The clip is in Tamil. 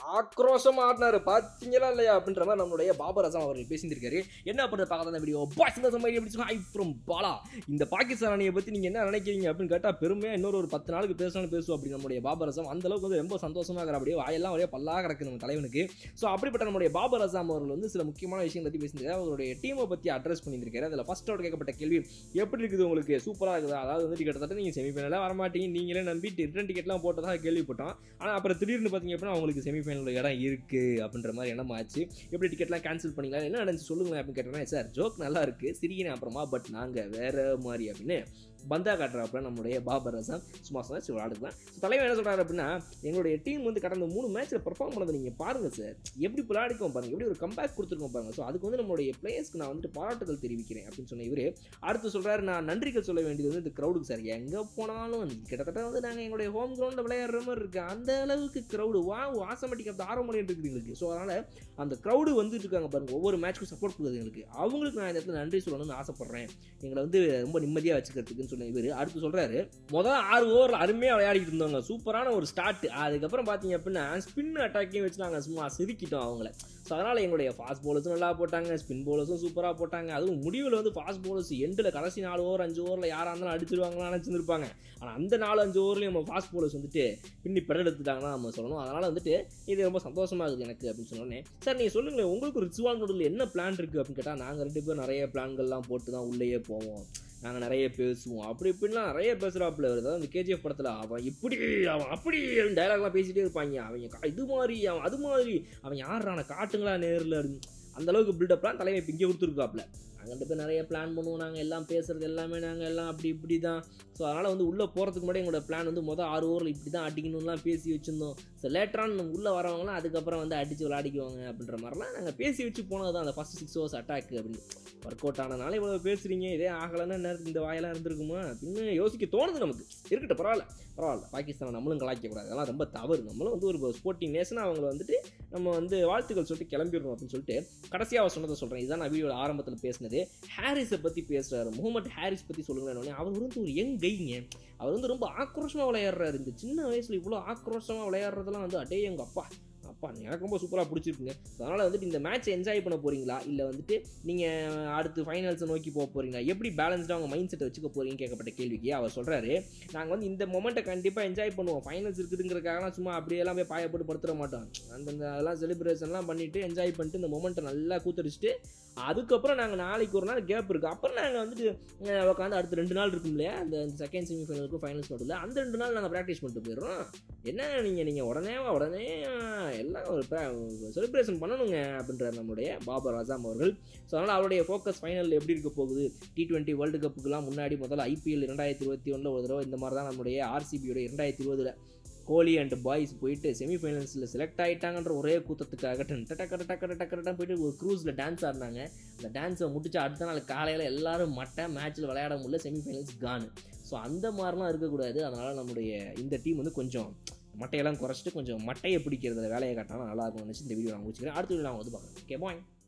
ஆக்ரோஷமா ஆடினாரு பார்த்தீங்களா இல்லையா அப்படின்ற மாதிரி நம்மளுடைய பாபர் அசாம் அவர்கள் பேசியிருக்காரு என்ன பண்ணுறது பார்க்காத அந்த வீடியோ பாய்ஸ் இந்த சமையல் எப்படி ஹை ஃப்ரம் பாலா இந்த பாகிஸ்தான் அணியை பற்றி நீங்கள் என்ன நினைக்கிறீங்க அப்படின்னு கேட்டால் பெருமையாக இன்னொரு ஒரு பத்து நாளுக்கு பேசணும் பேசுவோம் அப்படி நம்மளுடைய பாபர் அசாம் அந்த அளவுக்கு வந்து ரொம்ப சந்தோஷமாக இருக்கிற அப்படியே வாயெல்லாம் ஒரே பல்லாக கிடக்கு நம்ம தலைவனுக்கு ஸோ அப்படிப்பட்ட நம்மளுடைய பாபர் அசாம் அவர்கள் வந்து சில முக்கியமான விஷயம் பற்றி பேசியிருக்காரு அவருடைய டீமை பற்றி அட்ரஸ் பண்ணியிருக்காரு அதில் ஃபர்ஸ்ட் அவுட் கேட்கப்பட்ட கேள்வி எப்படி இருக்குது உங்களுக்கு சூப்பராக இருக்குது அதாவது வந்து கிட்டத்தட்ட நீங்கள் செமிஃபைனலாக வரமாட்டீங்க நீங்களே நம்பி ரிட்டன் டிக்கெட்லாம் போட்டதாக கேள்விப்பட்டோம் ஆனால் அப்புறம் திடீர்னு பார்த்தீங்க அப்படின்னா அவங்களுக்கு செமிஃபைனல் இடம் இருக்குது அப்படின்ற மாதிரி எண்ணம் ஆச்சு எப்படி டிக்கெட்லாம் கேன்சல் பண்ணிக்கலாம் என்ன நடந்துச்சு சொல்லுங்களேன் அப்படின்னு கேட்டேன்னா சார் ஜோக் நல்லா இருக்குது சிரிக்கிறேன் அப்புறமா பட் நாங்கள் வேறு மாதிரி அப்படின்னு பந்தா காட்டுறாப்புல நம்மளுடைய பாபர் அசாம் சும்மா சொன்னா சரி விளாடுக்கலாம் ஸோ தலைவர் என்ன சொல்கிறாரு அப்படின்னா எங்களுடைய டீம் வந்து கடந்த மூணு மேட்ச்சில் பெர்ஃபார்ம் பண்ணதை நீங்கள் பாருங்கள் சார் எப்படி விளையாடிக்கோம் பாருங்கள் எப்படி ஒரு கம்பேக் கொடுத்துருக்கோம் பாருங்கள் ஸோ அதுக்கு வந்து நம்மளுடைய பிளேயர்ஸ்க்கு நான் வந்துட்டு பாராட்டுகள் தெரிவிக்கிறேன் அப்படின்னு சொன்ன இவர் அடுத்து சொல்கிறாரு நான் நன்றிகள் சொல்ல வேண்டியது வந்து இந்த க்ரௌடுக்கு சார் எங்கே போனாலும் கிட்டத்தட்ட வந்து நாங்கள் எங்களுடைய ஹோம் கிரவுண்டில் விளையாடுற மாதிரி இருக்குது அந்த அளவுக்கு க்ரௌடு வா ஆசமெட்டிக் அந்த ஆர்வம் பண்ணிட்டு இருக்குது எங்களுக்கு ஸோ அதனால் அந்த க்ரௌடு வந்துட்டு இருக்காங்க பாருங்கள் ஒவ்வொரு மேட்ச்க்கும் சப்போர்ட் கொடுக்குது எங்களுக்கு அவங்களுக்கு நான் இந்த இடத்துல நன்றி சொல்லணும்னு ஆசைப்பட்றேன் எங்களை வந்து ரொம்ப நிம்மதியாக வச்சுக்கிறதுக்குன்னு சொன்ன இவர் அடுத்து சொல்கிறாரு முதல் ஆறு ஓவரில் அருமையாக விளையாடிட்டு இருந்தவங்க சூப்பரான ஒரு ஸ்டார்ட் அதுக்கப்புறம் பார்த்தீங்க அப்படின்னா ஸ்பின் அட்டாக்கையும் வச்சு நாங்கள் சும்மா செதுக்கிட்டோம் அவங்கள ஸோ அதனால் எங்களுடைய ஃபாஸ்ட் பவுலர்ஸும் நல்லா போட்டாங்க ஸ்பின் பவுலர்ஸும் சூப்பராக போட்டாங்க அதுவும் முடிவில் வந்து ஃபாஸ்ட் பவுலர்ஸ் எண்டில் கடைசி நாலு ஓவர் அஞ்சு ஓவரில் யாராக இருந்தாலும் அடிச்சிருவாங்கன்னு நினச்சிருப்பாங்க ஆனால் அந்த நாலு அஞ்சு ஓவர்லேயும் நம்ம ஃபாஸ்ட் பவுலர்ஸ் வந்துட்டு பின்னி பெடல் எடுத்துட்டாங்கன்னா நம்ம சொல்லணும் அதனால் வந்துட்டு இது ரொம்ப சந்தோஷமாக இருக்குது எனக்கு அப்படின்னு சொன்னோன்னே சார் நீங்கள் சொல்லுங்களேன் உங்களுக்கு ரிச்சுவால் நோடில் என்ன பிளான் இருக்குது அப்படின்னு கேட்டால் நாங்கள் ரெண்டு பேரும் நிறைய பிளான்கள்லாம் போட்டு தான் உள்ளேயே போவோம் நாங்கள் நிறைய பேசுவோம் அப்படி இப்படிலாம் நிறைய பேசுகிறாப்புல அதாவது அந்த கேஜிஎஃப் படத்தில் அவன் இப்படி அவன் அப்படி டைலாக்லாம் பேசிகிட்டே இருப்பாங்க அவங்க கா- இது மாதிரி அவன் அது மாதிரி அவன் யாரான காட்டுங்களா நேரில் அந்த அளவுக்கு பில்டப்லாம் தலைமை இப்போ இங்கே கொடுத்துருக்காப்புல நாங்கள் ரெண்டு பேர் நிறைய பிளான் பண்ணுவோம் நாங்கள் எல்லாம் பேசுகிறது எல்லாமே நாங்கள் எல்லாம் அப்படி இப்படி தான் ஸோ அதனால் வந்து உள்ளே போகிறதுக்கு முன்னாடி எங்களோட பிளான் வந்து மொதல் ஆறு ஓவரில் இப்படி தான் அடிக்கணும்லாம் பேசி வச்சுருந்தோம் ஸோ லேட்டரான உள்ளே வரவங்களாம் அதுக்கப்புறம் வந்து அடித்து விளையாடிக்குவாங்க அப்படின்ற மாதிரிலாம் நாங்கள் பேசி வச்சு போனது தான் அந்த ஃபஸ்ட் சிக்ஸ் ஓவர்ஸ் அட்டாக் அப்படின்னு ஒர்க் அவுட் ஆனனால இவ்வளோ பேசுகிறீங்க இதே ஆகலைன்னா நேரத்துக்கு இந்த வாயெல்லாம் இருந்திருக்குமா அப்படின்னு யோசிக்க தோணுது நமக்கு இருக்கட்டும் பரவாயில்ல பரவாயில்ல பாகிஸ்தானை நம்மளும் கலாய்க்கக்கூடாது அதெல்லாம் ரொம்ப தவறு நம்மளும் வந்து ஒரு ஸ்போர்ட்டிங் நேஷனாக அவங்கள வந்துட்டு நம்ம வந்து வாழ்த்துக்கள் சொல்லிட்டு கிளம்பிடணும் அப்படின்னு சொல்லிட்டு கடைசியாக அவர் சொன்னதை சொல்கிறேன் இதுதான் நான் வீடியோட ஆரம்பத்தில் பேசினது ஹாரிஸை பற்றி பேசுகிறாரு முகமது ஹாரிஸ் பற்றி சொல்லுங்கன்னு அவர் வந்து ஒரு யங் கைங்க அவர் வந்து ரொம்ப ஆக்ரோஷமாக விளையாடுறாரு இந்த சின்ன வயசில் இவ்வளோ ஆக்ரோஷமாக விளையாடுறதெல்லாம் வந்து அடே எங்கள் அப்பா அப்பா எனக்கு ரொம்ப சூப்பராக பிடிச்சிருக்குங்க அதனால் வந்துட்டு இந்த மேட்ச்சை என்ஜாய் பண்ண போகிறீங்களா இல்லை வந்துட்டு நீங்கள் அடுத்து ஃபைனல்ஸை நோக்கி போக போகிறீங்களா எப்படி பேலன்ஸ்டாக அவங்க மைண்ட் செட்டை வச்சுக்க போகிறீங்கன்னு கேட்கப்பட்ட கேள்விக்கு அவர் சொல்கிறாரு நாங்கள் வந்து இந்த மொமெண்ட்டை கண்டிப்பாக என்ஜாய் பண்ணுவோம் ஃபைனல்ஸ் இருக்குதுங்கிறதுக்காகலாம் சும்மா அப்படியெல்லாம் போய் பாயப்பட்டு படுத்துட மாட்டோம் அந்தந்த அதெல்லாம் செலிப்ரேஷன்லாம் பண்ணிவிட்டு என்ஜாய் பண்ணிட்டு இந்த மொமெண்ட்டை நல்லா கூத்தடிச்சிட்டு அதுக்கப்புறம் நாங்கள் நாளைக்கு ஒரு நாள் கேப் இருக்குது அப்புறம் நாங்கள் வந்துட்டு அஹ், உட்காந்து அடுத்த ரெண்டு நாள் இருக்கும் இல்லையா அந்த செகண்ட் செமிஃபைனலுக்கும் ஃபைனல்ஸ் நடுவில் அந்த ரெண்டு நாள் நாங்கள் ப்ராக்டிஸ் பண்ணிட்டு போயிடுறோம் என்ன நீங்கள் நீங்கள் உடனே உடனே எல்லாம் ஒரு செலிப்ரேஷன் பண்ணணுங்க அப்படின்ற நம்மளுடைய பாபர் அசாம் அவர்கள் ஸோ அதனால் அவருடைய ஃபோக்கஸ் ஃபைனல் எப்படி இருக்க போகுது டி டுவெண்ட்டி வேர்ல்டு கப்புக்குலாம் முன்னாடி முதல்ல ஐபிஎல் ரெண்டாயிரத்தி இருபத்தி ஒன்றில் ஒரு தடவை இந்த மாதிரி தான் நம்மளுடைய ஆர்சிபியோட ரெண்டாயிரத்தி இருபதில் கோலி அண்ட் பாய்ஸ் போயிட்டு செமிஃபைனல்ஸில் செலக்ட் ஆகிட்டாங்கன்ற ஒரே கூத்தத்துக்காக டன் டக்க டக்க டக்க டக்க போயிட்டு ஒரு க்ரூஸில் டான்ஸ் ஆடினாங்க அந்த டான்ஸை முடிச்சு அடுத்த நாள் காலையில் எல்லாரும் மட்டை மேட்ச்சில் விளையாட முடியல செமிஃபைனல்ஸ் கானு ஸோ அந்த மாதிரிலாம் இருக்கக்கூடாது அதனால் நம்மளுடைய இந்த டீம் வந்து கொஞ்சம் மட்டையெல்லாம் குறைச்சிட்டு கொஞ்சம் மட்டையை பிடிக்கிறதுல வேலையை காட்டினா நல்லா இருக்கும்னு நினச்சி இந்த வீடியோ நான் முடிச்சுக்கிறேன் அடுத்த வீடியோ நான் வந்து பார்க்குறேன் ஓகே பாய்